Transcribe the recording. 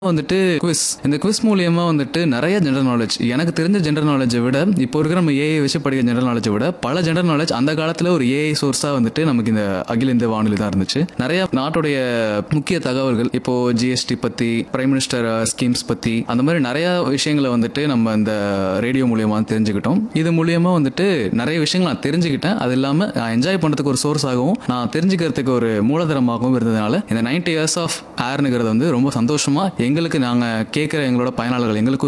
வந்துட்டு குவிஸ் இந்த குவிஸ் மூலியமா வந்துட்டு நிறைய ஜெனரல் நாலேஜ் எனக்கு தெரிஞ்ச ஜெனரல் நாலேஜை விட இப்போ இருக்கிற நம்ம ஏஐ வச்சு படிக்கிற ஜெனரல் நாலேஜை விட பல ஜெனரல் நாலேஜ் அந்த காலத்துல ஒரு ஏஐ சோர்ஸா வந்துட்டு நமக்கு இந்த அகில இந்திய வானொலி தான் இருந்துச்சு நிறைய நாட்டுடைய முக்கிய தகவல்கள் இப்போ ஜிஎஸ்டி பத்தி பிரைம் மினிஸ்டர் ஸ்கீம்ஸ் பத்தி அந்த மாதிரி நிறைய விஷயங்களை வந்துட்டு நம்ம இந்த ரேடியோ மூலியமா தெரிஞ்சுக்கிட்டோம் இது மூலியமா வந்துட்டு நிறைய விஷயங்கள் நான் தெரிஞ்சுக்கிட்டேன் அது இல்லாம நான் என்ஜாய் பண்றதுக்கு ஒரு சோர்ஸ் ஆகவும் நான் தெரிஞ்சுக்கிறதுக்கு ஒரு மூலதனமாகவும் இருந்ததுனால இந்த நைன்டி இயர்ஸ் ஆஃப் ஏர்னுங்கிறது வந்து ரொம்ப சந்தோஷமா எங்களுக்கு நாங்க கேட்குற எங்களோட பயனாளர்கள் எங்களுக்கும்